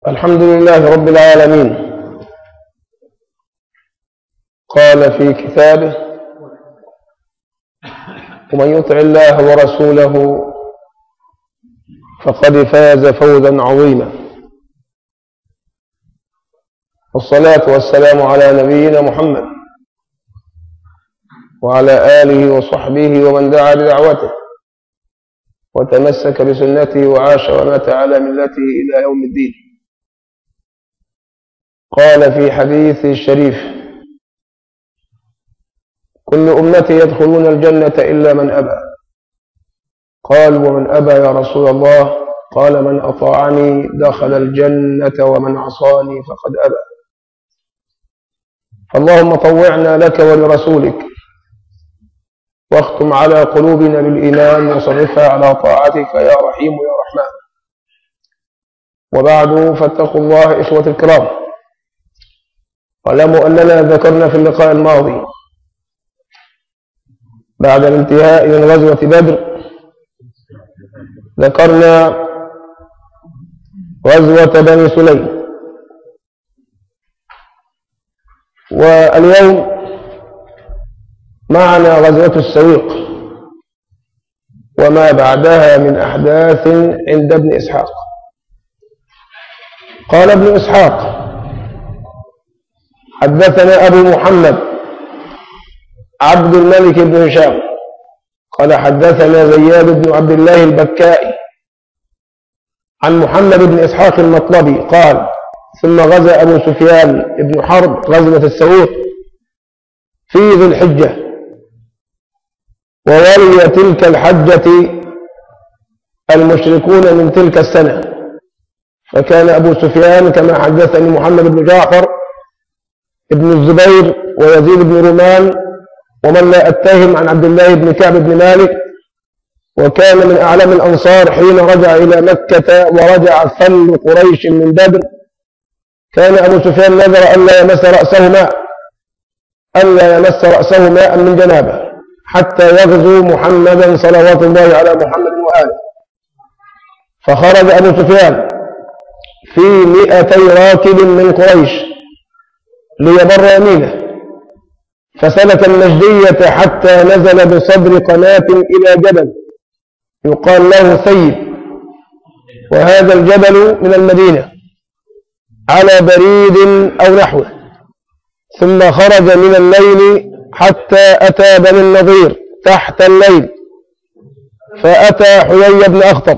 الحمد لله رب العالمين قال في كتابه ومن يطع الله ورسوله فقد فاز فوزا عظيما والصلاة والسلام على نبينا محمد وعلى آله وصحبه ومن دعا بدعوته وتمسك بسنته وعاش ومات على ملته إلى يوم الدين قال في حديث الشريف كل أمتي يدخلون الجنة إلا من أبى قال ومن أبى يا رسول الله قال من أطاعني دخل الجنة ومن عصاني فقد أبى فاللهم طوعنا لك ولرسولك واختم على قلوبنا بالإيمان وصرفها على طاعتك يا رحيم يا رحمن وبعد فاتقوا الله إخوة الكرام واعلموا أننا ذكرنا في اللقاء الماضي بعد الانتهاء من غزوة بدر ذكرنا غزوة بني سليم واليوم معنا غزوة السويق وما بعدها من أحداث عند ابن إسحاق قال ابن إسحاق حدثنا أبو محمد عبد الملك بن هشام قال حدثنا زياد بن عبد الله البكائي عن محمد بن إسحاق المطلبي قال ثم غزا أبو سفيان بن حرب غزوة السويق في ذي الحجة وولي تلك الحجة المشركون من تلك السنة فكان أبو سفيان كما حدثني محمد بن جعفر ابن الزبير ويزيد بن رومان ومن لا أتهم عن عبد الله بن كعب بن مالك وكان من أعلم الأنصار حين رجع إلى مكة ورجع ثل قريش من بدر كان أبو سفيان نذر ألا يمس رأسه ماء ألا يمس رأسه ماء من جنابه حتى يغزو محمدا صلوات الله على محمد وآله فخرج أبو سفيان في مئتي راكب من قريش ليبر يمينه فسلك النجدية حتى نزل بصدر قناة إلى جبل يقال له سيد وهذا الجبل من المدينة على بريد أو نحوه ثم خرج من الليل حتى أتى بني النضير تحت الليل فأتى حيي بن أخطب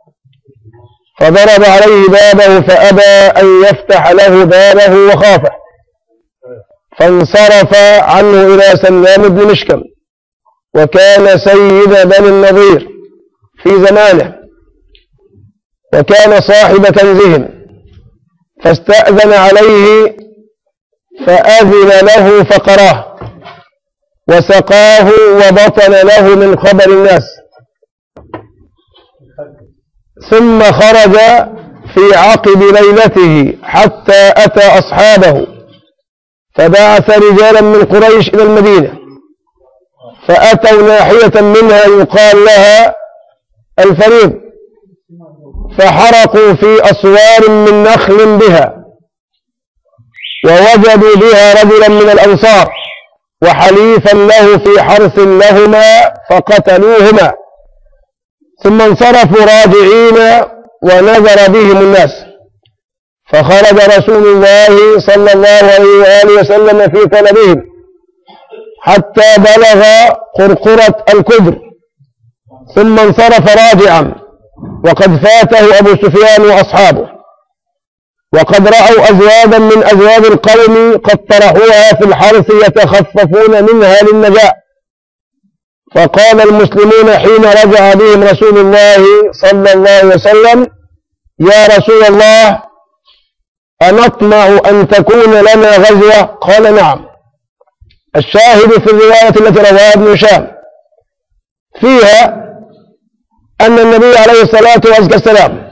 فضرب عليه بابه فأبى أن يفتح له بابه وخافه فانصرف عنه إلى سلام بن مشكم وكان سيد بني النضير في زمانه وكان صاحب كنزهم فاستأذن عليه فأذن له فقراه وسقاه وبطن له من خبر الناس ثم خرج في عقب ليلته حتى أتى أصحابه فبعث رجالا من قريش إلى المدينة فأتوا ناحية منها يقال لها الفريض فحرقوا في أسوار من نخل بها ووجدوا بها رجلا من الأنصار وحليفا له في حرث لهما فقتلوهما ثم انصرفوا راجعين ونذر بهم الناس فخرج رسول الله صلى الله عليه وآله وسلم في طلبهم حتى بلغ قرقرة الكبر ثم انصرف راجعا وقد فاته أبو سفيان وأصحابه وقد رأوا أزواجا من أزواج القوم قد طرحوها في الحرث يتخففون منها للنجاة فقال المسلمون حين رجع بهم رسول الله صلى الله عليه وسلم يا رسول الله أنطمع أن تكون لنا غزوة قال نعم الشاهد في الرواية التي رواها ابن هشام فيها أن النبي عليه الصلاة والسلام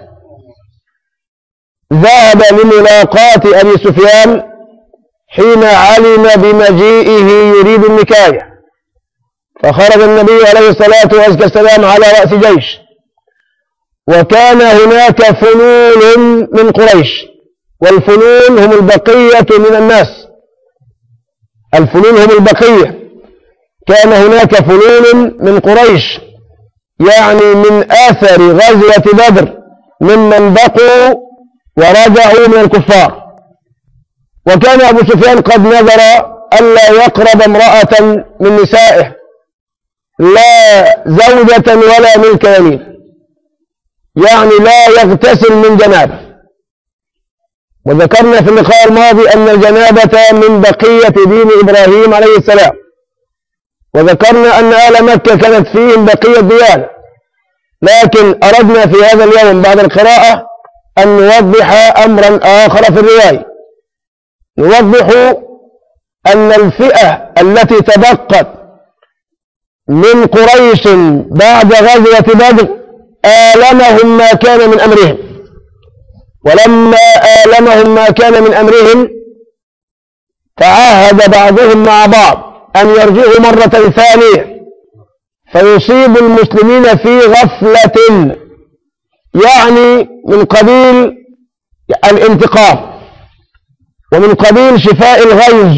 ذهب لملاقاة أبي سفيان حين علم بمجيئه يريد النكاية فخرج النبي عليه الصلاة والسلام على رأس جيش وكان هناك فنون من قريش والفلول هم البقية من الناس الفلول هم البقية كان هناك فلول من قريش يعني من آثر غزوة بدر ممن بقوا ورجعوا من الكفار وكان أبو سفيان قد نذر ألا يقرب امرأة من نسائه لا زوجة ولا ملك يمين يعني لا يغتسل من جنابه وذكرنا في اللقاء الماضي أن الجنابة من بقية دين إبراهيم عليه السلام وذكرنا أن أهل مكة كانت فيهم بقية ديانة لكن أردنا في هذا اليوم بعد القراءة أن نوضح أمرا آخر في الرواية نوضح أن الفئة التي تبقت من قريش بعد غزوة بدر آلمهم ما كان من أمرهم ولما آلمهم ما كان من أمرهم تعاهد بعضهم مع بعض أن يرجعوا مرة ثانية فيصيب المسلمين في غفلة يعني من قبيل الانتقام ومن قبيل شفاء الغيظ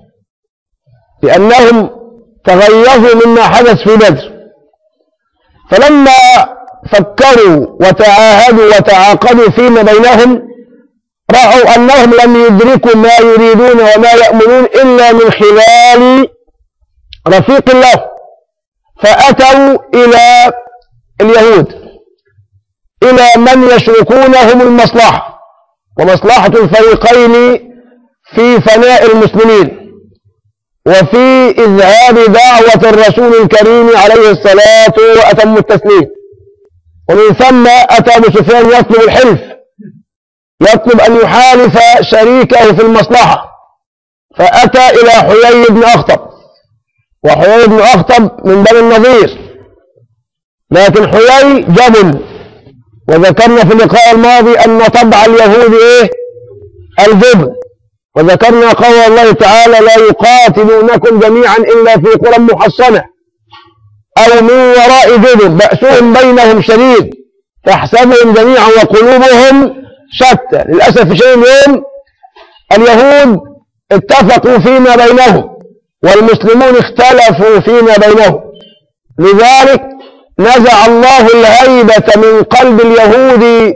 لأنهم تغيظوا مما حدث في بدر فلما فكروا وتعاهدوا وتعاقدوا فيما بينهم رأوا أنهم لم يدركوا ما يريدون وما يأملون إلا من خلال رفيق الله فأتوا إلى اليهود إلى من يشركونهم المصلحة ومصلحة الفريقين في فناء المسلمين وفي إذهاب دعوة الرسول الكريم عليه الصلاة وأتم التسليم ومن ثم أتى أبو سفيان يطلب الحلف يطلب أن يحالف شريكه في المصلحة فأتى إلى حيي بن أخطب وحيي بن أخطب من بني النظير لكن حيي جبل وذكرنا في اللقاء الماضي أن طبع اليهود إيه الجبل وذكرنا قول الله تعالى لا يقاتلونكم جميعا إلا في قرى محصنة أو من وراء جدر بأسهم بينهم شديد تحسبهم جميعا وقلوبهم شتى للأسف شيء اليوم اليهود اتفقوا فيما بينهم والمسلمون اختلفوا فيما بينهم لذلك نزع الله الهيبة من قلب اليهود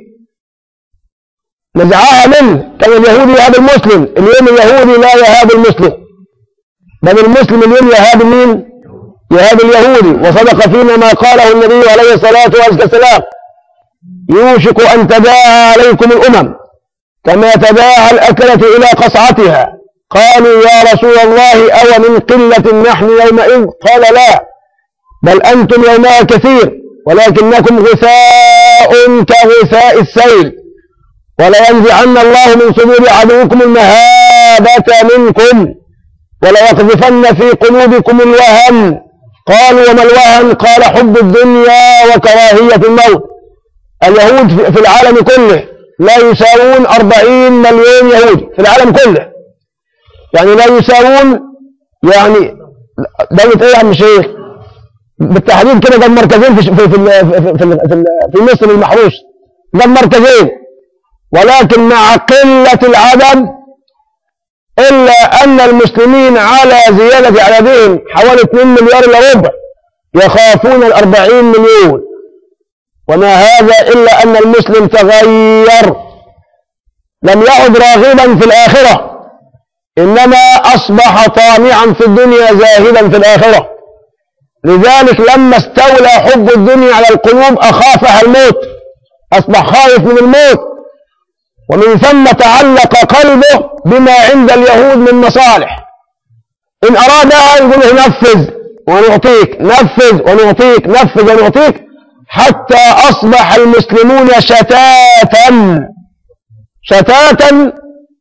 نزعها منه كان اليهودي يهاب المسلم اليوم اليهودي لا يهاب المسلم بل المسلم اليوم يهاب مين يهاب اليهودي وصدق فينا ما قاله النبي عليه الصلاة والسلام يوشك أن تداعى عليكم الأمم كما تداعى الأكلة إلى قصعتها قالوا يا رسول الله أو من قلة نحن يومئذ قال لا بل أنتم يومها كثير ولكنكم غثاء كغثاء السيل ولينزعن الله من صدور عدوكم المهابة منكم وليقذفن في قلوبكم الوهن قالوا وما الوهن قال حب الدنيا وكراهية الموت اليهود في العالم كله لا يساوون أربعين مليون يهودي في العالم كله يعني لا يساوون يعني دولة ايه يا عم شيخ بالتحديد كده ده مركزين في في في في, في, في مصر المحروس ده مركزين ولكن مع قلة العدد إلا أن المسلمين على زيادة عددهم حوالي 2 مليار إلا ربع يخافون الأربعين مليون وما هذا إلا أن المسلم تغير لم يعد راغبا في الآخرة إنما أصبح طامعا في الدنيا زاهدا في الآخرة لذلك لما استولى حب الدنيا على القلوب أخافها الموت أصبح خائف من الموت ومن ثم تعلق قلبه بما عند اليهود من مصالح إن أرادها يقول له نفذ ونعطيك نفذ ونعطيك نفذ ونعطيك حتى أصبح المسلمون شتاتا شتاتا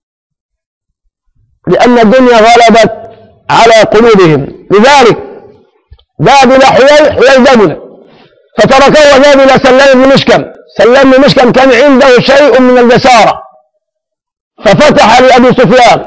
لأن الدنيا غلبت على قلوبهم لذلك ذهب إلى حيي حيي ذهب فتركه وذهب إلى سلام بن مشكم سلام بن مشكم كان عنده شيء من الجسارة ففتح لأبي سفيان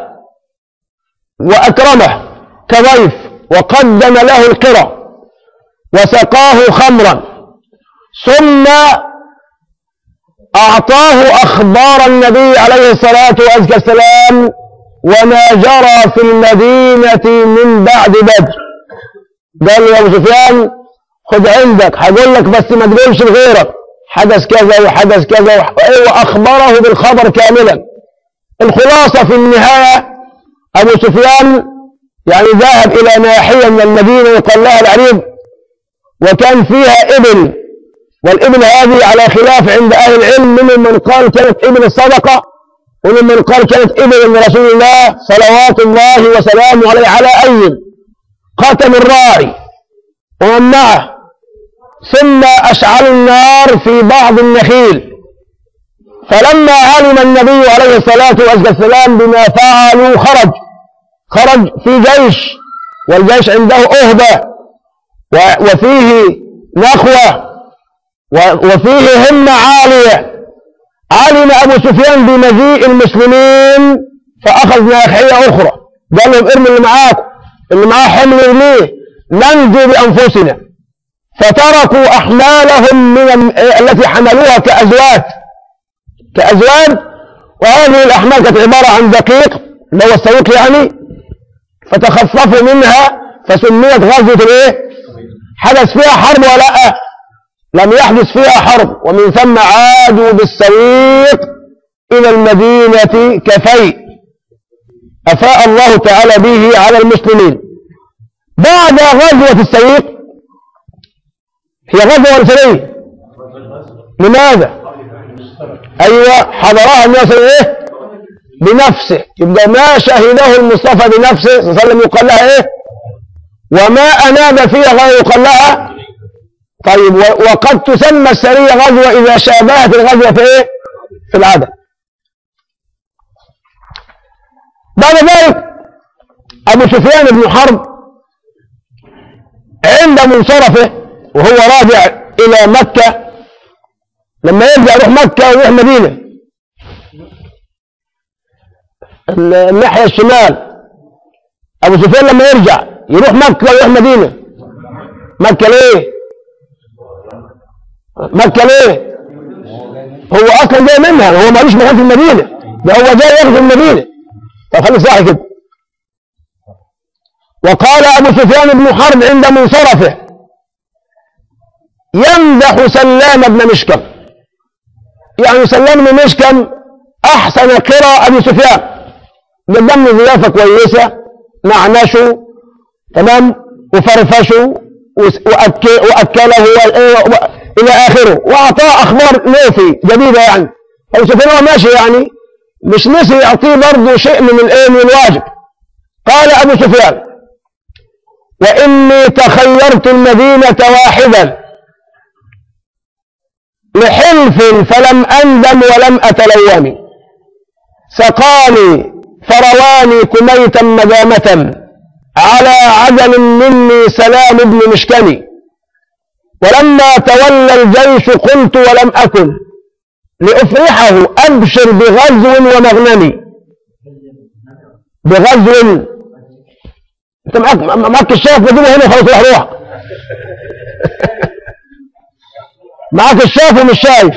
وأكرمه كضيف وقدم له القرى وسقاه خمرا ثم أعطاه أخبار النبي عليه الصلاة والسلام وما جرى في المدينة من بعد بدر قال له يا أبو سفيان خد عندك هقول لك بس ما تقولش لغيرك حدث كذا وحدث كذا وأخبره بالخبر كاملا الخلاصة في النهاية أبو سفيان يعني ذهب إلى ناحية من المدينة يقال لها العريب وكان فيها إبل والإبل هذه على خلاف عند أهل العلم منهم من قال كانت إبل الصدقة ومنهم من قال كانت إبل من رسول الله صلوات الله وسلامه عليه على أي قاتل الراعي ومن معه ثم أشعلوا النار في بعض النخيل فلما علم النبي عليه الصلاة والسلام بما فعلوا خرج خرج في جيش والجيش عنده أهبة وفيه نخوة وفيه همة عالية علم أبو سفيان بمجيء المسلمين فأخذ ناحية أخرى قال لهم ارموا اللي معاكم اللي معاه حمل ارميه ننجو بأنفسنا فتركوا أحمالهم من التي حملوها كأزواج كأزواج وهذه الأحمال كانت عبارة عن دقيق اللي هو السويق يعني فتخففوا منها فسميت غزوة الايه حدث فيها حرب ولا لم يحدث فيها حرب ومن ثم عادوا بالسويق إلى المدينة كفي أفاء الله تعالى به على المسلمين بعد غزوة السويق هي غزوة ورسلية لماذا أيوة حضرها الناس إيه بنفسه يبقى ما شهده المصطفى بنفسه صلى الله عليه وسلم يقال لها إيه وما أناب فيها غير يقال لها طيب وقد تسمى السرية غزوة إذا شابهت الغزوة في إيه في العدد بعد ذلك أبو سفيان بن حرب عند منصرفه وهو راجع إلى مكة لما يرجع يروح مكة ويروح مدينة الناحية الشمال أبو سفيان لما يرجع يروح مكة ويروح مدينة مكة ليه؟ مكة ليه؟ هو أصلا جاي منها هو مالوش مكان في المدينة ده هو جاي ياخد المدينة طب خلي صح كده وقال أبو سفيان بن حرب عند منصرفه يمدح سلام بن مشكم يعني سلام بن مشكم أحسن قراءة أبي سفيان قدم له ضيافة كويسة نعنشوا تمام وفرفشوا وأكله إلى آخره وأعطاه أخبار نوفي جديدة يعني أبو سفيان هو ماشي يعني مش نسي يعطيه برضه شيء من الإيه من الواجب قال أبو سفيان وإني تخيرت المدينة واحدا لحلف فلم أندم ولم أتلوم سقاني فرواني كميتا مدامة على عدل مني سلام بن مشكني ولما تولى الجيش قلت ولم أكن لأفرحه أبشر بغزو ومغنم بغزو انت معاك معاك الشاف بجيبه هنا خلاص روح روح معاك الشاف ومش شايف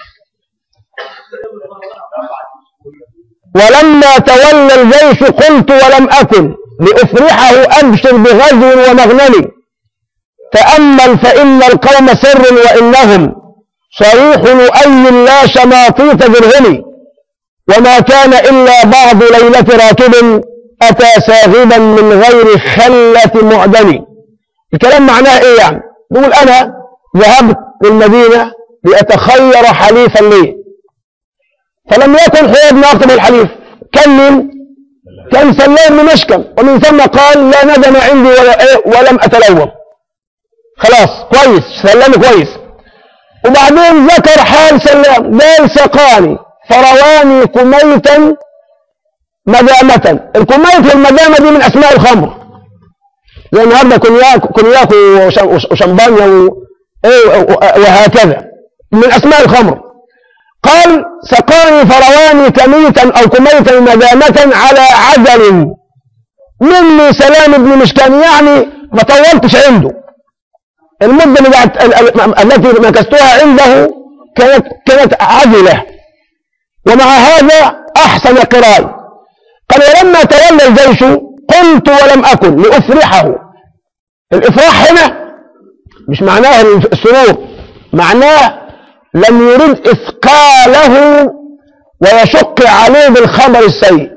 ولما تولى الجيش قلت ولم أكن لأفرحه أبشر بغزو ومغنم تأمل فإن القوم سر وإنهم صريح لؤي لا شماطيط درهم وما كان إلا بعض ليلة راكب أتى ساغبا من غير خلة معدم الكلام معناه إيه يعني نقول أنا ذهبت للمدينة لأتخير حليفا لي فلم يكن حياد ما أكتب الحليف كان من كان سلام بن مشكم ومن ثم قال لا ندم عندي ولا إيه ولم أتلوم خلاص كويس سلام كويس وبعدين ذكر حال سلام قال سقاني فرواني كميتا مدامة الكميت والمدامة دي من أسماء الخمر زي النهارده كونياك كونياك وشمبانيا إيه، وهكذا من أسماء الخمر قال سقاني فرواني كميتا أو كميتا مدامة على عدل مني سلام بن مشكان يعني ما طولتش عنده المدة اللي بعد التي مكستها عنده كانت كانت عذلة ومع هذا أحسن قراءة قال ولما تولى الجيش قلت ولم أكن لأفرحه الإفراح هنا مش معناه السرور معناه لم يرد إثقاله ويشق عليه بالخبر السيء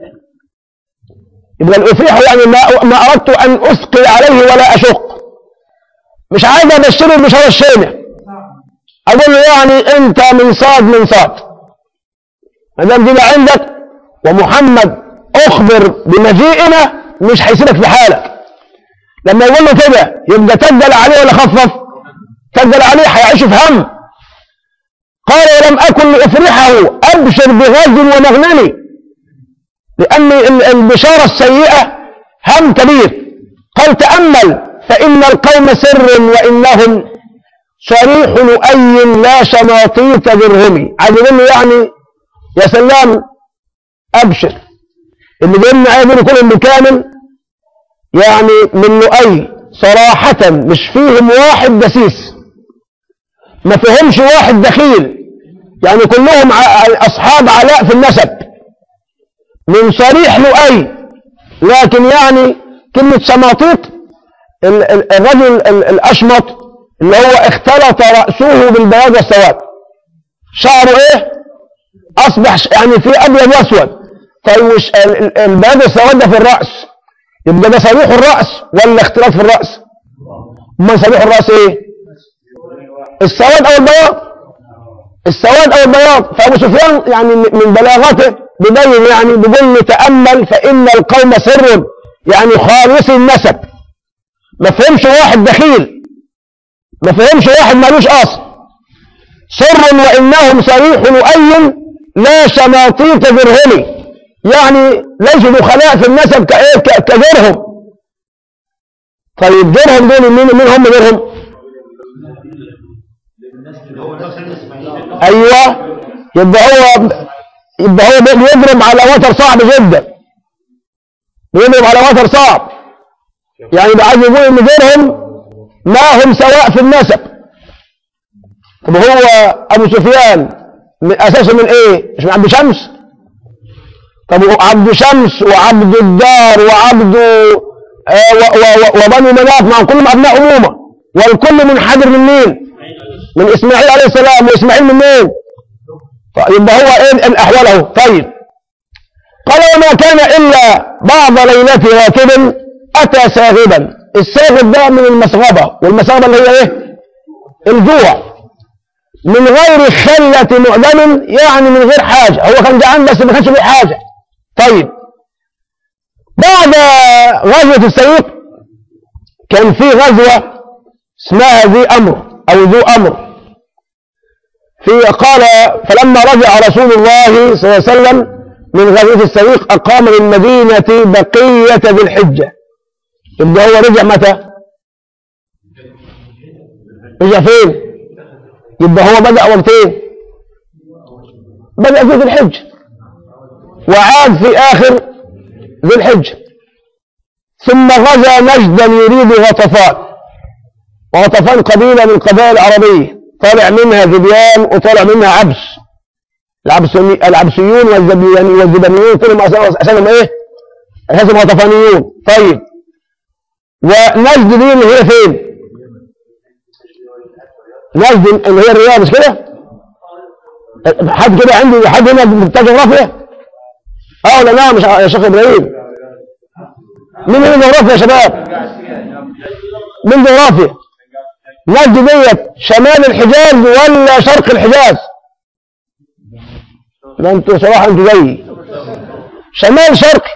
يبقى الأفرح يعني ما, ما أردت أن أثقل عليه ولا أشق مش عايز أبشره بشرى الشينة أقول له يعني أنت من صاد من صاد ما دام دي عندك ومحمد أخبر بمجيئنا مش هيسيبك في حالك لما يقول له كده يبقى تجل عليه ولا خفف تجل عليه هيعيش في هم قال ولم أكن لأفرحه أبشر بغز ومغنمي لأن البشارة السيئة هم كبير قال تأمل فإن القوم سر وإنهم صريح لؤي لا شماطيط درهمي عايز يقول له يعني يا سلام أبشر اللي جايين عايزين كلهم بالكامل يعني من لؤي صراحة مش فيهم واحد دسيس ما فيهمش واحد دخيل يعني كلهم أصحاب علاء في النسب من صريح لؤي لكن يعني كلمة شماطيط الرجل الأشمط اللي هو اختلط رأسه بالبياض والسواد شعره ايه اصبح يعني في ابيض واسود طيب وش البياض والسواد ده في الرأس يبقى ده صريح الرأس ولا اختلاط في الرأس امال صريح الرأس ايه السواد او البياض السواد او البياض فابو سفيان يعني من بلاغته بيبين يعني بيقول له تأمل فإن القوم سر يعني خالص النسب ما فهمش واحد دخيل ما فهمش واحد مالوش اصل سر وانهم صريح لؤي لا شماطيط درهمي يعني ليسوا دخلاء في النسب كايه كدرهم طيب درهم دول مين مين هم درهم ايوه يبقى هو يبقى هو بيضرب على وتر صعب جدا بيضرب على وتر صعب يعني ده عايز يقول ان غيرهم ما هم سواء في النسب طب هو ابو سفيان من اساسه من ايه مش من عبد شمس طب عبد شمس وعبد الدار وعبد آه وبني مناف مع كلهم ابناء امومه والكل منحدر من مين من اسماعيل عليه السلام واسماعيل من مين يبقى هو ايه الاحوال اهو طيب قال وما كان الا بعض ليله راكب أتى ساغبا الساغب ده من المسغبة والمسغبة اللي هي إيه الجوع من غير خلة مؤذن يعني من غير حاجة هو كان جعان بس ما كانش له حاجة طيب بعد غزوة السيف كان في غزوة اسمها ذي أمر أو ذو أمر في قال فلما رجع رسول الله صلى الله عليه وسلم من غزوة السويق أقام للمدينة بقية ذي الحجة يبقى هو رجع متى رجع فين يبقى هو بدأ وقتين بدأ في ذي الحجة وعاد في آخر ذي الحجة ثم غزا نجدا يريد غطفان وغطفان قبيلة من القبائل العربية طلع منها ذبيان وطلع منها عبس العبسيون العبسيون والزبيانيون كلهم اساسهم ايه؟ اساسهم غطفانيون طيب ونجد دي اللي هي فين نجد اللي هي الرياض مش كده حد كده عندي حد هنا بتاع جغرافيا اه ولا لا مش يا شيخ ابراهيم مين هنا جغرافيا يا شباب مين جغرافيا نجد ديت شمال الحجاز ولا شرق الحجاز ده انتوا صراحه انتوا زيي شمال شرقي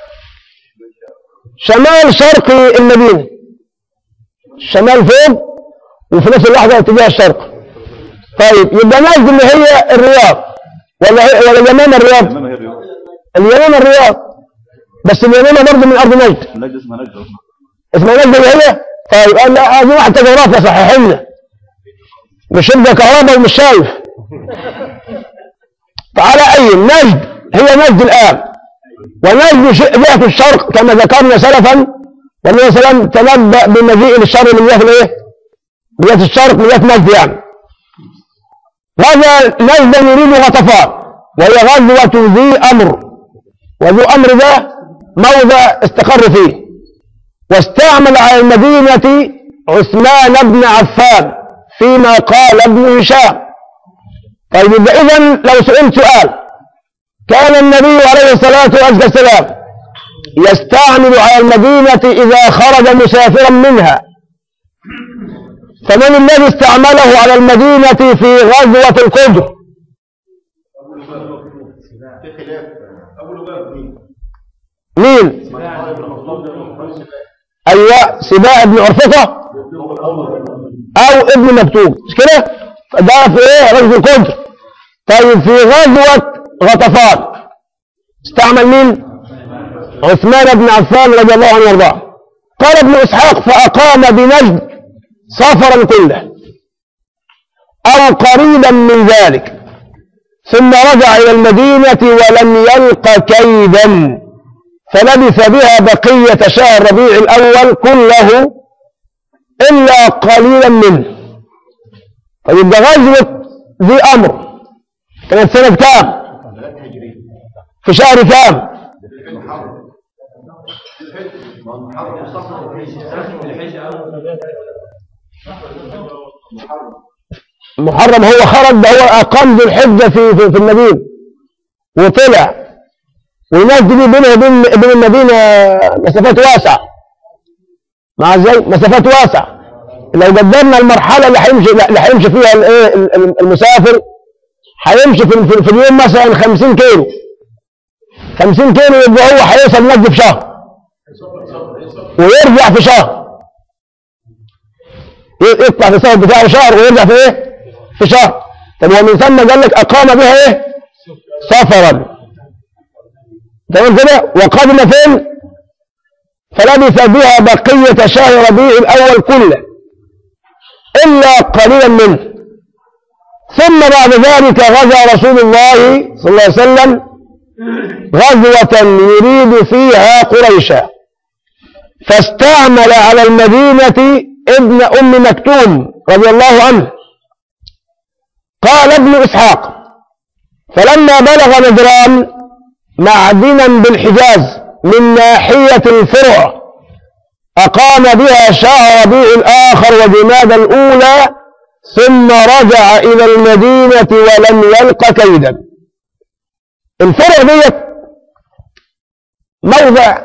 شمال شرقي المدينه الشمال فوق وفي نفس اللحظة اتجاه الشرق طيب يبقى نجد اللي هي الرياض ولا هي ولا اليمامة الرياض اليمامة الرياض بس اليمامة برضه من أرض نجد نجد اسمها نجد اسمها نجد اللي هي طيب قال لا هذه واحد جغرافيا صحح لنا مش يبقى كهرباء ومش شايف فعلى أي نجد هي نجد الآن ونجد جهة الشرق كما ذكرنا سلفا والنبي صلى الله عليه وسلم تنبأ بمجيء الشر من جهة الايه؟ من جهة الشرق من جهة نجد يعني غزا نجدا يريد غطفان وهي غزوة ذي أمر وذو أمر ده موضع استقر فيه واستعمل على المدينة عثمان بن عفان فيما قال ابن هشام طيب يبقى إذا لو سئلت سؤال كان النبي عليه الصلاة والسلام يستعمل على المدينة إذا خرج مسافرا منها فمن الذي استعمله على المدينة في غزوة القدر مين ايوه سباع بن عرفقه او ابن مكتوب مش كده ده في ايه غزوه القدر طيب في غزوه غطفان استعمل مين عثمان بن عفان رضي الله عنه وارضاه قال ابن اسحاق فاقام بنجد سفرا كله او قريبا من ذلك ثم رجع الى المدينه ولم يلق كيدا فلبث بها بقية شهر ربيع الأول كله إلا قليلا منه طيب ده غزوة ذي أمر كانت سنة كام؟ في شهر كام؟ محرم هو خرج ده هو أقام ذي الحجة في, في, في المدينة وطلع والناس دي بينها وبين بين المدينة مسافات واسعة مع ازاي مسافات واسعة لو قدرنا المرحلة اللي هيمشي اللي هيمشي فيها الايه المسافر هيمشي في, في, في اليوم مثلا 50 كيلو 50 كيلو يبقى هو هيوصل نجد في شهر ويرجع في شهر يطلع في السفر بتاعه شهر ويرجع في ايه؟ في شهر طب ومن ثم قال لك اقام بها ايه؟ سفرا تمام كده وقدم فين فلبث بها بقية شهر ربيع الأول كله إلا قليلا منه ثم بعد ذلك غزا رسول الله صلى الله عليه وسلم غزوة يريد فيها قريشا فاستعمل على المدينة ابن أم مكتوم رضي الله عنه قال ابن إسحاق فلما بلغ نجران معدنا بالحجاز من ناحية الفرع أقام بها شهر ربيع الآخر وجماد الأولى ثم رجع إلى المدينة ولم يلق كيدا الفرع ديت موضع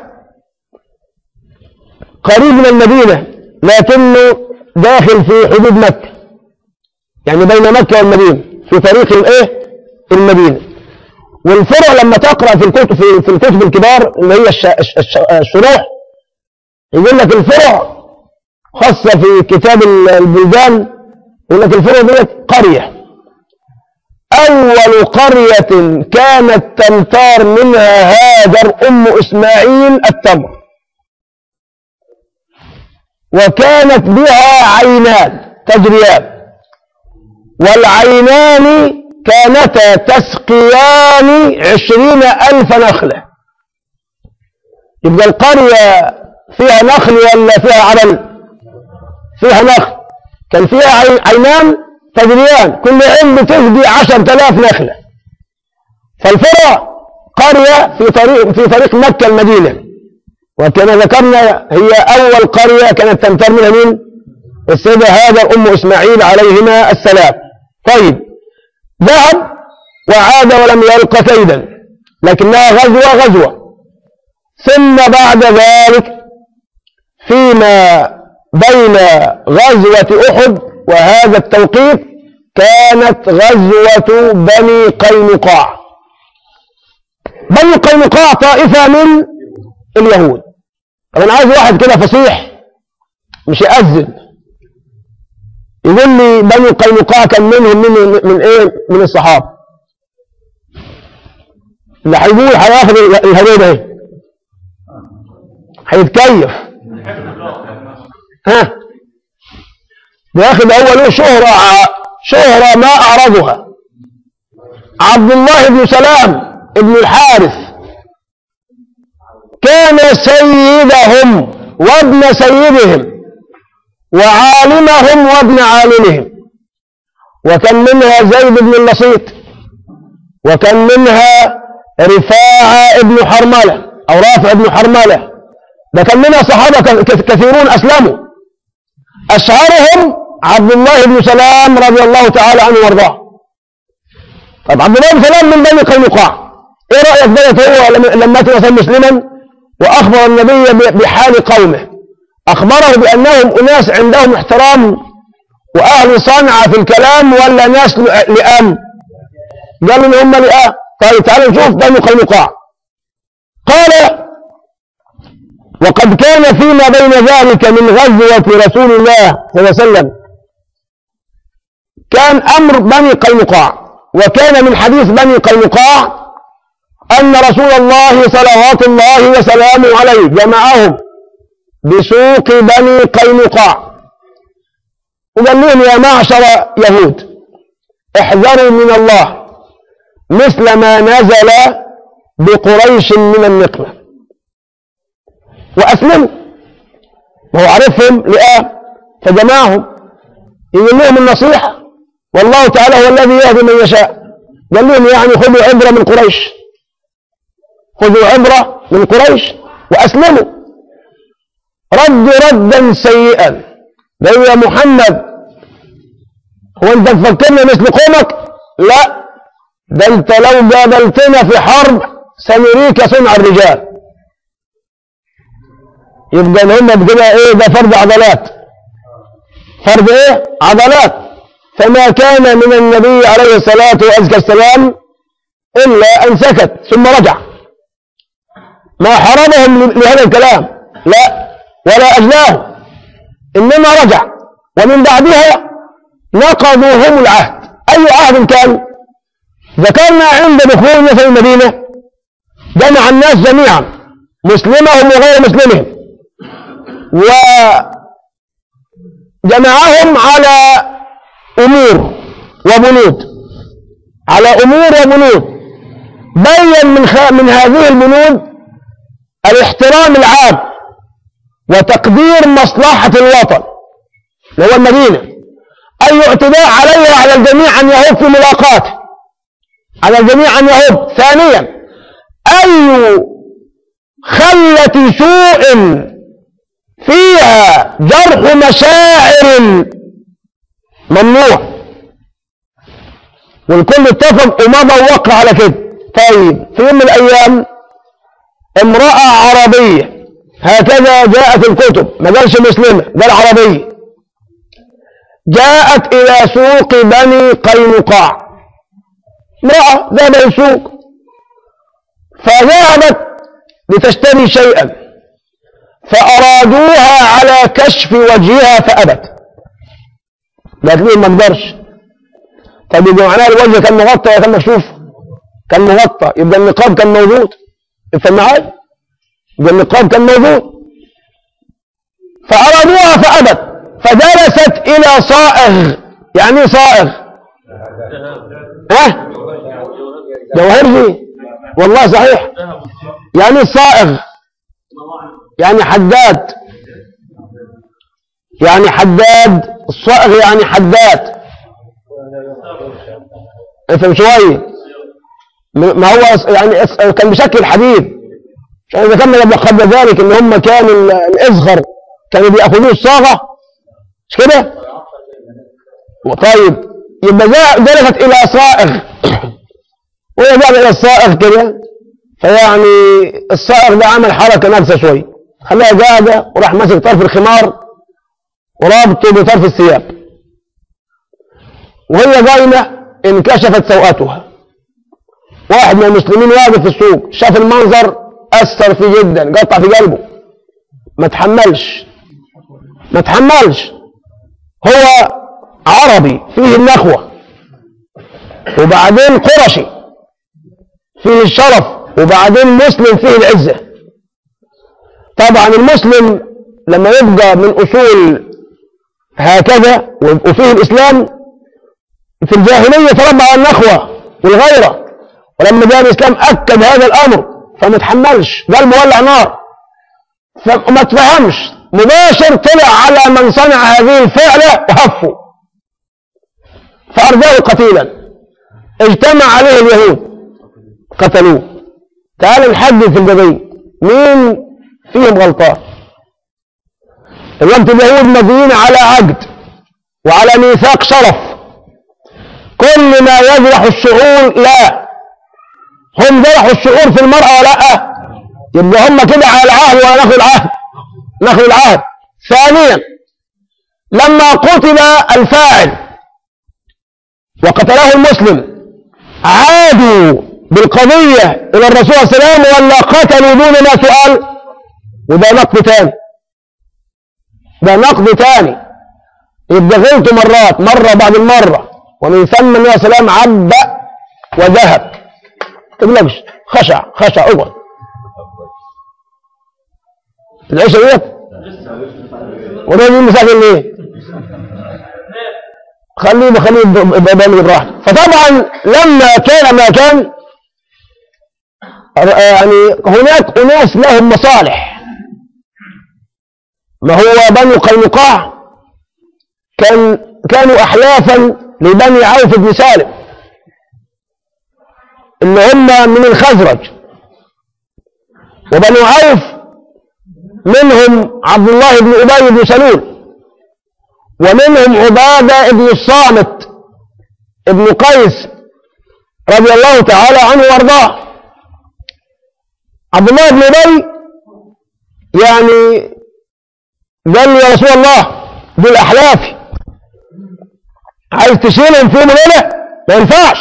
قريب من المدينة لكنه داخل في حدود مكة يعني بين مكة والمدينة في طريق الايه المدينة والفرع لما تقرأ في الكتب في, في الكتب الكبار اللي هي الش- الش- الش- الشروح يقول لك الفرع خاصة في كتاب ال- البلدان يقول لك الفرع ديت قرية أول قرية كانت تمتار منها هاجر أم إسماعيل التمر وكانت بها عينان تجريان والعينان كانتا تسقيان عشرين ألف نخلة يبقى القرية فيها نخل ولا فيها عرل فيها نخل كان فيها عي- عينان تجريان كل عين بتسقي عشر تلاف نخلة فالفرع قرية في طريق في طريق مكة المدينة وكما ذكرنا هي أول قرية كانت تمتر منها مين؟ السيدة هاجر أم إسماعيل عليهما السلام طيب ذهب وعاد ولم يلق كيدا لكنها غزوة غزوة ثم بعد ذلك فيما بين غزوة أحد وهذا التوقيت كانت غزوة بني قينقاع بني قينقاع طائفة من اليهود طب أنا عايز واحد كده فصيح مش يأذن يقول لي بني قينقاع كان منهم من من ايه من الصحابه اللي هيقول هياخد الهديه ده ايه هيتكيف ها بياخد اول شهرة ع- شهرة ما اعرضها عبد الله بن سلام ابن الحارث كان سيدهم وابن سيدهم وعالمهم وابن عالمهم وكان منها زيد بن اللصيط وكان منها رفاعة بن حرملة أو رافع بن حرملة ده كان منها صحابة كثيرون أسلموا أشهرهم عبد الله بن سلام رضي الله تعالى عنه وارضاه طب عبد الله بن سلام من بني قينقاع ايه رأيك بقى هو لما تنصر مسلما وأخبر النبي بحال قومه أخبره بأنهم أناس عندهم احترام وأهل صنعة في الكلام ولا ناس لئام قالوا إن هم لئام طيب تعالوا نشوف بني قينقاع قال وقد كان فيما بين ذلك من غزوة رسول الله صلى الله عليه وسلم كان أمر بني قينقاع وكان من حديث بني قينقاع أن رسول الله صلوات الله وسلامه عليه جمعهم بسوق بني قينقاع وقال لهم يا معشر يهود احذروا من الله مثل ما نزل بقريش من النقمة وأسلموا وهو عرفهم لآه فجمعهم يقول لهم النصيحة والله تعالى هو الذي يهدي من يشاء قال لهم يعني خذوا عبرة من قريش خذوا عبرة من قريش وأسلموا ردوا ردا سيئا قالوا يا محمد هو انت تفكرنا مثل قومك لا ده انت لو قابلتنا في حرب سنريك صنع الرجال يبقى هم بكده ايه ده فرد عضلات فرد ايه عضلات فما كان من النبي عليه الصلاة والسلام إلا أن سكت ثم رجع ما حرمهم لهذا الكلام لا ولا أجلاه إنما رجع ومن بعدها نقضوا هم العهد أي عهد كان ذكرنا عند دخول مثل المدينة جمع الناس جميعا مسلمهم وغير مسلمهم وجمعهم على أمور وبنود على أمور وبنود بين من, من هذه البنود الاحترام العام وتقدير مصلحة الوطن اللي هو المدينة أي اعتداء عليه وعلى الجميع أن يهب في ملاقاته على الجميع أن يهب ثانيا أي خلة سوء فيها جرح مشاعر ممنوع والكل اتفق ومضى ووقع على كده طيب في يوم من الأيام امرأة عربية هكذا جاءت الكتب ما قالش مسلمة قال عربية جاءت إلى سوق بني قينقاع امرأة ذهب إلى السوق فذهبت لتشتري شيئا فأرادوها على كشف وجهها فأبت قالت لهم ما اقدرش طب يبقى معناها الوجه كان مغطى ولا كان مكشوف؟ كان مغطى يبقى النقاب كان موجود افهم معايا يبقى النقاب كان موجود فأرادوها فأبت فجلست إلى صائغ يعني ايه صائغ ها جوهرجي والله صحيح يعني صائغ يعني حداد يعني حداد الصائغ يعني حداد افهم شوية ما هو يعني كان بشكل حديد عشان إذا كان قبل ذلك إن هم كانوا الإزغر كانوا بيأخذوه الصاغة مش كده؟ طيب يبقى جلست إلى صائغ وهي بعد إلى الصائغ كده فيعني الصائغ ده عمل حركة نفسه شوية خلاها قاعدة وراح ماسك طرف الخمار ورابطه بطرف الثياب وهي قايمة انكشفت سوءاتها واحد من المسلمين واقف في السوق شاف المنظر أثر فيه جدا قطع في قلبه ما تحملش ما تحملش هو عربي فيه النخوة وبعدين قرشي فيه الشرف وبعدين مسلم فيه العزة طبعا المسلم لما يبقى من أصول هكذا وفيه الإسلام في الجاهلية تربى على النخوة والغيرة ولما جاء الإسلام أكد هذا الأمر فما تحملش قلبه ولع نار فما تفهمش مباشر طلع على من صنع هذه الفعلة وهفه فأرجاه قتيلا اجتمع عليه اليهود قتلوه تعال نحدد في الجبين مين فيهم غلطان الوقت اليهود مبنيين على عقد وعلى ميثاق شرف كل ما يجرح الشعور لا هم جرحوا الشعور في المرأة ولا لا يبقى هم كده على العهد ولا ناخذ العهد ناخذ العهد ثانيا لما قتل الفاعل وقتله المسلم عادوا بالقضية إلى الرسول صلى الله عليه وسلم ولا قتلوا دون ما سؤال وده نقد تاني ده نقد تاني يبقى غلطوا مرات مرة بعد المرة ومن ثم النبي صلى الله عليه وسلم عبأ وذهب تقلقش خشع خشع اقعد العيشة ديت وده مين مسافر ليه خليه خليه يبقى براحته فطبعا لما كان ما كان يعني هناك اناس لهم مصالح ما هو بنو قينقاع كان كانوا احلافا لبني عوف بن سالم اللي هم من الخزرج وبنو عوف منهم عبد الله بن ابي بن سلول ومنهم عباده بن الصامت ابن قيس رضي الله تعالى عنه وارضاه عبد الله بن ابي يعني قال لي يا رسول الله دول احلافي عايز تشيلهم في يوم وليله ما ينفعش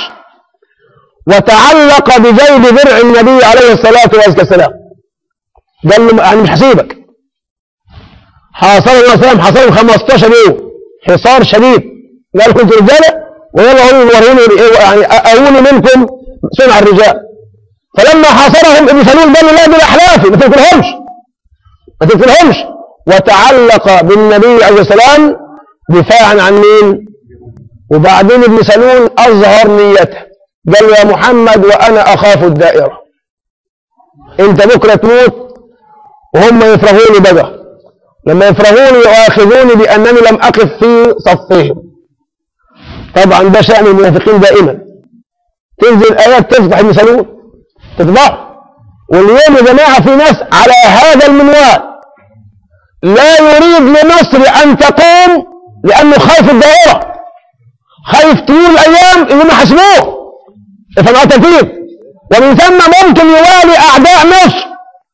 وتعلق بجيب درع النبي عليه الصلاه والسلام قال له يعني مش هسيبك حاصر الله وسلم حاصرهم 15 يوم حصار شديد قال كنت رجاله ويلا هم وروني يعني اقول منكم صنع الرجال فلما حاصرهم ابن سلول قال له لا دول احلافي ما تقتلهمش ما تقتلهمش وتعلق بالنبي عليه السلام دفاعا عن مين وبعدين ابن سلول اظهر نيته قال له يا محمد وانا اخاف الدائره انت بكره تموت وهم يفرغوني بقى لما يفرغوني يؤاخذوني بانني لم اقف في صفهم طبعا ده شان المنافقين دائما تنزل ايات تفضح ابن سلول تفضحه واليوم يا جماعه في ناس على هذا المنوال لا يريد لمصر ان تقوم لانه خايف الدائره خايف طول الايام انهم يحاسبوه فالعتاقين ومن ثم ممكن يوالي اعداء مصر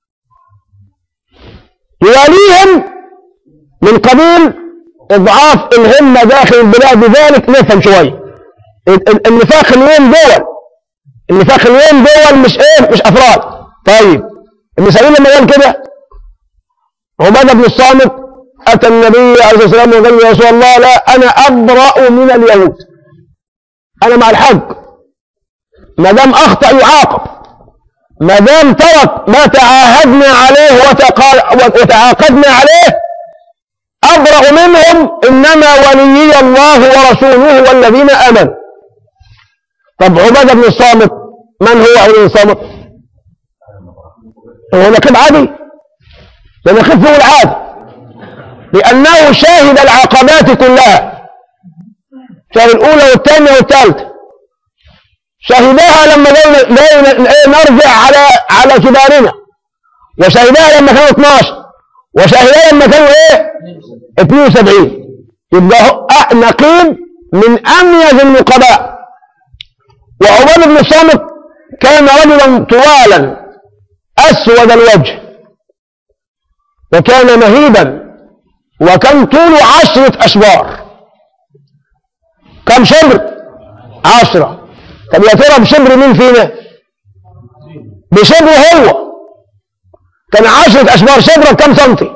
يواليهم من قبيل اضعاف الهمه داخل البلاد بذلك نفهم شويه النفاق اليوم دول النفاق اليوم دول مش ايه مش افراد طيب المسلمين لما قال كده عباده بن الصامت اتى النبي عليه الصلاه والسلام وقال يا رسول الله لا انا ابرا من اليهود انا مع الحق ما دام اخطا يعاقب ما دام ترك ما تعاهدنا عليه وتعاقدنا عليه ابرا منهم انما وليي الله ورسوله والذين امنوا طب عباده بن الصامت من هو عباده بن الصامت هو نقيب عادي ده نقيب فوق العادي لانه شاهد العقبات كلها شاهد الاولى والثانيه والثالثه شهدها لما نرجع على على كبارنا وشهدها لما كانوا 12 وشهدها لما كانوا ايه 72 يبقى نقيب من اميز النقباء وعباد بن الصامت كان رجلا طوالا اسود الوجه وكان مهيبا وكان طوله عشرة أشبار كم شبر عشرة طب يا ترى بشبر مين فينا بشبره هو كان عشرة أشبار شبرة بكم سنتي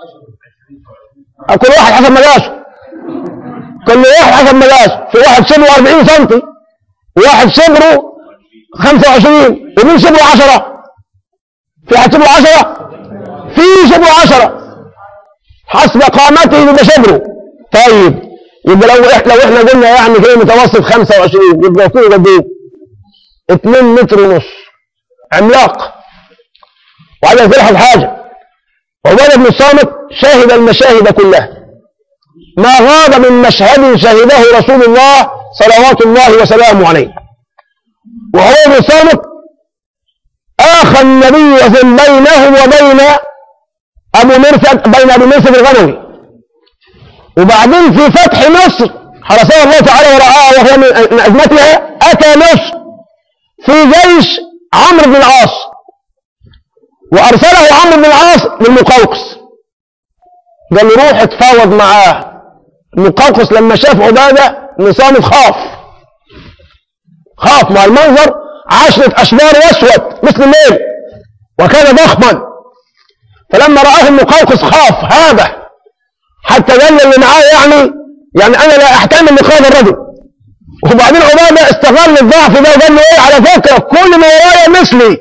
كل واحد حسب مقاسه كل واحد حسب مقاسه في واحد شبره 40 سنتي وواحد شبره 25 ومين شبره 10 في واحد شبره 10 في شبره 10 حسب قامته يبقى شبره طيب يبقى لو احنا لو احنا قلنا يعني كده متوسط 25 يبقى يكون قد ايه 2 متر ونص عملاق وعلى تلاحظ حاجه عباده بن الصامت شاهد المشاهد كلها ما غاب من مشهد شهده رسول الله صلوات الله وسلامه عليه وهو بن صامت آخى النبي بينه وبين أبو مرثد بين أبو مرثد الغنوي وبعدين في فتح مصر حرسها الله تعالى ورعاها وهو من أزمتها أتى مصر في جيش عمرو بن العاص وأرسله عمرو بن العاص للمقوقس قال له روح اتفاوض معاه المقوقس لما شاف عبادة نصامت خاف خاف مع المنظر عشرة أشبار وأسود مثل الليل وكان ضخما فلما رآه المقوقس خاف هذا حتى قال اللي معاه يعني يعني أنا لا أحتمل لقاء الرجل وبعدين عبادة استغل الضعف ده وقال له إيه على فكرة كل ما ورايا مثلي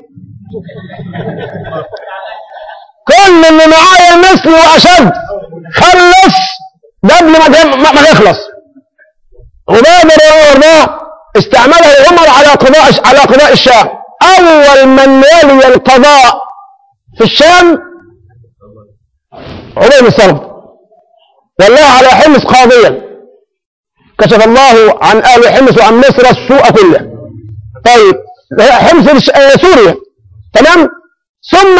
كل اللي معايا مثلي وأشد خلص قبل ما ما ما يخلص عبادة رضي الله استعمله عمر على قضاء على قضاء الشام أول من ولي القضاء في الشام عمر بن الصلب والله على حمص قاضيا كشف الله عن أهل حمص وعن مصر السوء كله طيب حمص الش- آه، سوريا تمام ثم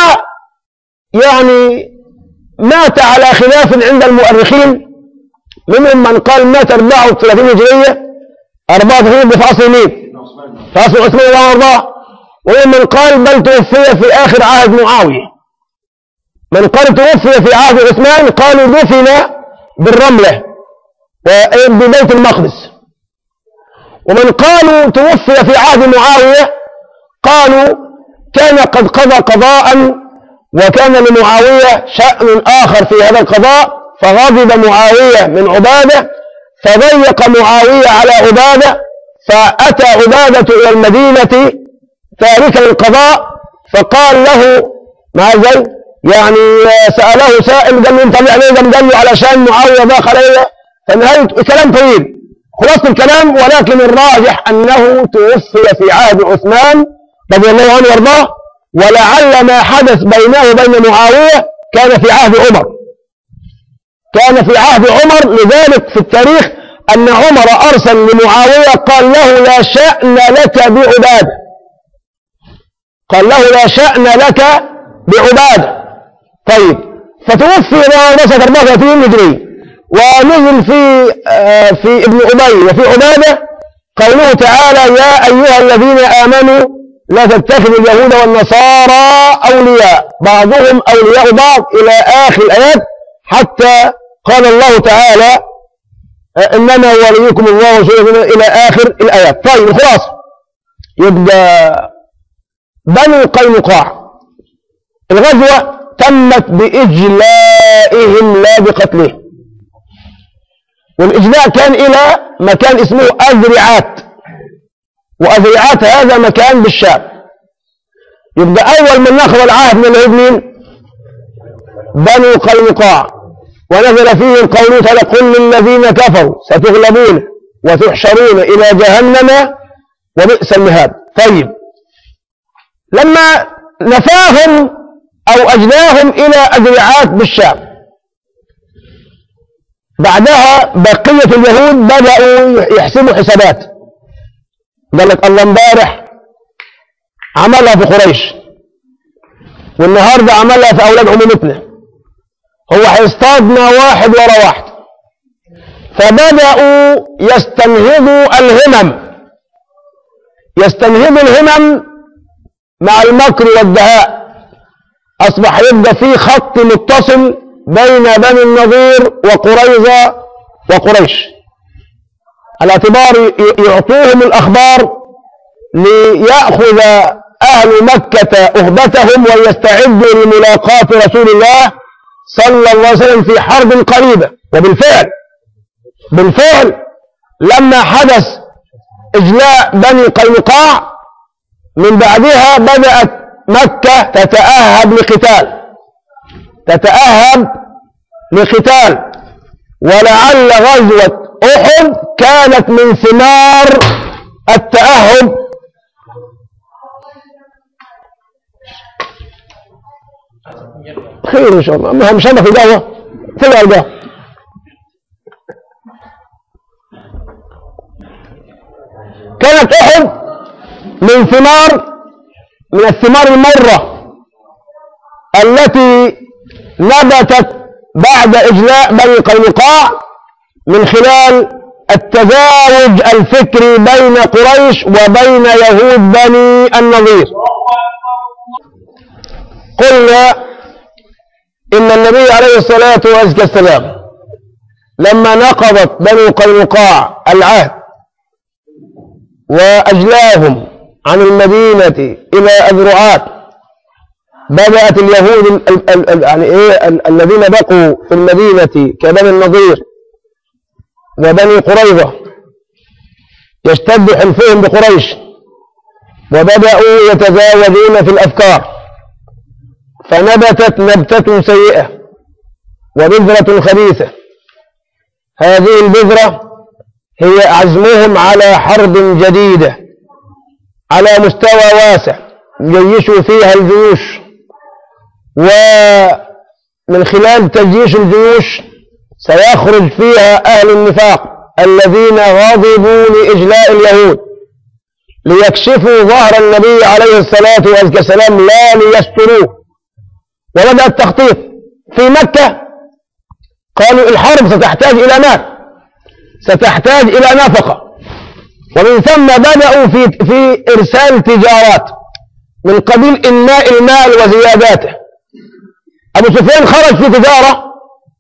يعني مات على خلاف عند المؤرخين منهم من قال مات 34 هجرية 34 في عصر مين؟ في عصر عثمان الله وارضاه ومنهم من قال بل توفي في آخر عهد معاوية من قال توفي في عهد عثمان قالوا دفن بالرملة و- ببيت المقدس ومن قالوا توفي في عهد معاوية قالوا كان قد قضى قضاء وكان لمعاوية شأن آخر في هذا القضاء فغضب معاوية من عبادة فضيق معاوية على عبادة فأتى عبادة إلى المدينة تاركا القضاء فقال له ماذا يعني سأله سائل قال له انت عليه قام قال له علشان معاوية ضاق علي فنهاية كلام طويل خلاصة الكلام ولكن الراجح أنه توفي في عهد عثمان رضي الله عنه وارضاه ولعل ما حدث بينه وبين معاوية كان في عهد عمر كان في عهد عمر لذلك في التاريخ أن عمر أرسل لمعاوية قال له لا شأن لك بعبادة قال له لا شأن لك بعبادة طيب فتوفي نسخ 34 هجري ونزل في آه، في ابن أبي وفي عبادة قوله تعالى يا أيها الذين آمنوا لا تتخذوا اليهود والنصارى أولياء بعضهم أولياء بعض إلى آخر الآيات حتى قال الله تعالى آه، إنما وليكم الله ورسوله إلى آخر الآيات طيب الخلاصة يبقى بنو قينقاع الغزوة تمت بإجلائهم لا بقتلهم والإجلاء كان إلى مكان اسمه أذرعات وأذرعات هذا مكان بالشام يبقى أول من نقض العهد من اليهود مين؟ بنو قينقاع ونزل فيهم قوله تعالى قل للذين كفروا ستغلبون وتحشرون إلى جهنم وبئس المهاد طيب لما نفاهم أو أجلاهم إلى أذرعات بالشام بعدها بقية اليهود بدأوا يحسبوا حسابات قال لك الله امبارح عملها في قريش والنهارده عملها في أولاد عمومتنا هو هيصطادنا واحد ورا واحد فبدأوا يستنهضوا الهمم يستنهضوا الهمم مع المكر والدهاء أصبح يبقى في خط متصل بين بني النضير وقريظة وقريش على اعتبار ي- يعطوهم الأخبار ليأخذ أهل مكة أهبتهم ويستعدوا لملاقاة رسول الله صلى الله عليه وسلم في حرب قريبة وبالفعل بالفعل لما حدث إجلاء بني قينقاع من بعدها بدأت مكة تتأهب لقتال تتأهب لقتال ولعل غزوة أحد كانت من ثمار التأهب خير إن شاء الله ما مش في قهوة طلع القهوة كانت أحد من ثمار من الثمار المرة التي نبتت بعد إجلاء بني قينقاع من خلال التزاوج الفكري بين قريش وبين يهود بني النضير قلنا إن النبي عليه الصلاة والسلام لما نقضت بنو قينقاع العهد وأجلاهم عن المدينة إلى أذرعات بدأت اليهود ال- ال- ال- يعني إيه ال- الذين بقوا في المدينة كبني النضير وبني قريظة يشتد حلفهم بقريش وبدأوا يتزاوجون في الأفكار فنبتت نبتة سيئة وبذرة خبيثة هذه البذرة هي عزمهم على حرب جديدة على مستوى واسع جيشوا فيها الجيوش ومن خلال تجيش الجيوش سيخرج فيها أهل النفاق الذين غضبوا لإجلاء اليهود ليكشفوا ظهر النبي عليه الصلاة والسلام لا ليستروه وبدأ التخطيط في مكة قالوا الحرب ستحتاج إلى مال ستحتاج إلى نفقة ومن ثم بدأوا في في إرسال تجارات من قبيل إناء المال وزياداته أبو سفيان خرج في تجارة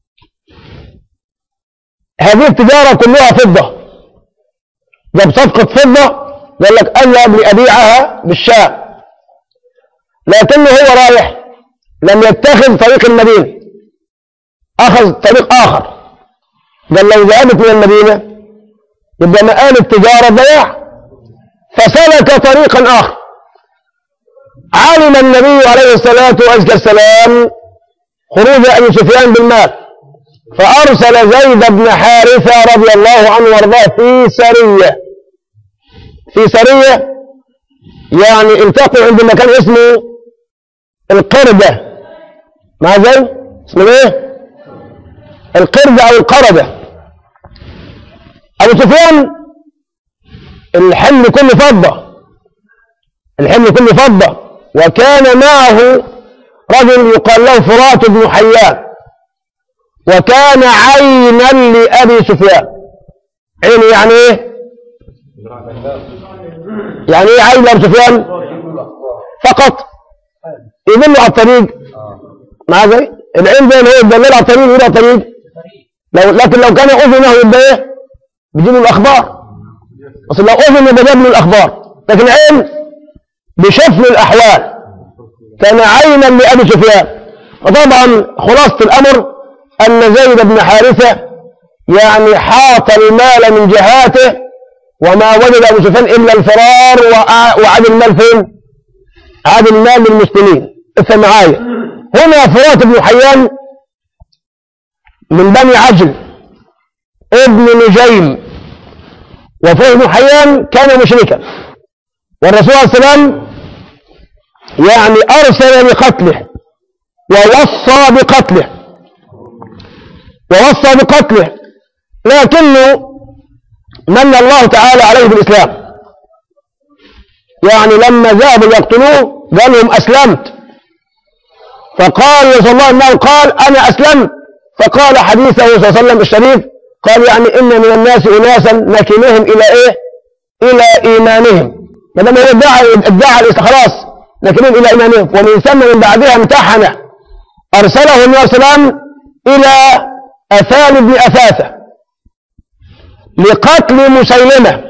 هذه التجارة كلها فضة جاب صفقة فضة قال لك أنا ابني أبيعها بالشام لكنه هو رايح لم يتخذ طريق المدينة أخذ طريق آخر قال لو ذهبت من المدينة يبقى مآل التجارة ضياع فسلك طريقا آخر علم النبي عليه الصلاة والسلام خروج أبي سفيان بالمال فأرسل زيد بن حارثة رضي الله عنه وارضاه في سرية في سرية يعني التقوا عند مكان اسمه القردة مع زي اسمه ايه القردة او القردة ابو سفيان الحمل كله فضة الحمل كله فضة وكان معه رجل يقال له فرات بن حيان وكان عينا لأبي سفيان عين يعني ايه يعني ايه عين لأبي سفيان فقط يدل على الطريق مع زي العين ده اللي هو يدل على الطريق يقول على الطريق لو لكن لو كان اذنه يبقى ايه بيجيب له الاخبار اصل لو اذن يبقى جاب له الاخبار لكن عين بشفل الاحوال كان عينا لابي سفيان وطبعا خلاصه الامر ان زيد بن حارثه يعني حاط المال من جهاته وما وجد ابو سفيان الا الفرار وع- وعاد المال فين؟ عاد المال للمسلمين افهم معايا هنا فرات بن حيان من بني عجل ابن نجيم وفرات بن حيان كان مشركا والرسول عليه السلام يعني ارسل بقتله ووصى بقتله ووصى بقتله لكنه من الله تعالى عليه بالإسلام يعني لما ذهبوا يقتلوه قال لهم أسلمت فقال صلى الله عليه وسلم قال أنا أسلمت فقال حديثه صلى الله عليه وسلم الشريف قال يعني إن من الناس أناسا نكلهم إلى إيه إلى إيمانهم ما دام هو ادعى ادعى الإسلام خلاص نكلهم إلى إيمانهم ومن ثم من بعدها امتحن أرسله النبي صلى الله عليه وسلم إلى أثان بن أثاثة لقتل مسيلمة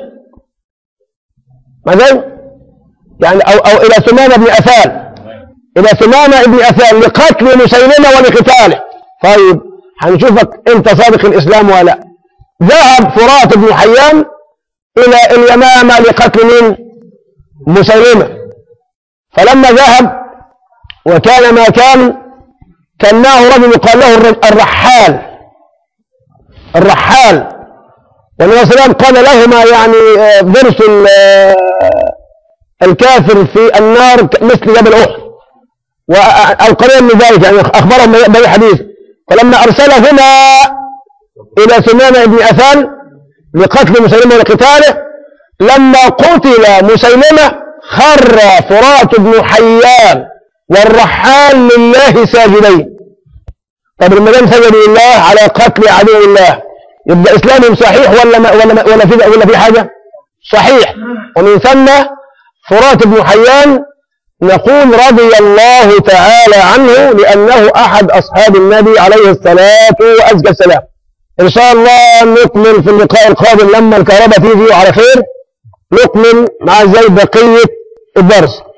ماذا؟ يعني أو, أو إلى ثمامة بن أثان إلى ثمامة بن أثان لقتل مسيلمة ولقتاله طيب هنشوفك أنت صادق الإسلام ولا لا ذهب فرات بن حيان إلى اليمامة لقتل من مسيلمة فلما ذهب وكان ما كان كان معه رجل يقال له الر- الرحال الرحال والنبي صلى الله عليه وسلم قال لهما يعني آه، ضرس ال- آه، الكافر في النار ك- مثل جبل احد و- او قريب من ذلك يعني اخبرهم باي حديث فلما ارسلهما الى سنان بن اثان لقتل مسلمه ولقتاله لما قتل مسيلمة خر فرات بن حيان والرحال لله ساجدين طب لما دام سجدوا لله على قتل عدو الله يبقى اسلامهم صحيح ولا ما ولا ما ولا في ولا في حاجه؟ صحيح ومن ثم فرات بن حيان نقول رضي الله تعالى عنه لأنه أحد أصحاب النبي عليه الصلاة وأزكى السلام إن شاء الله نكمل في اللقاء القادم لما الكهرباء تيجي على خير نكمل مع زي بقية الدرس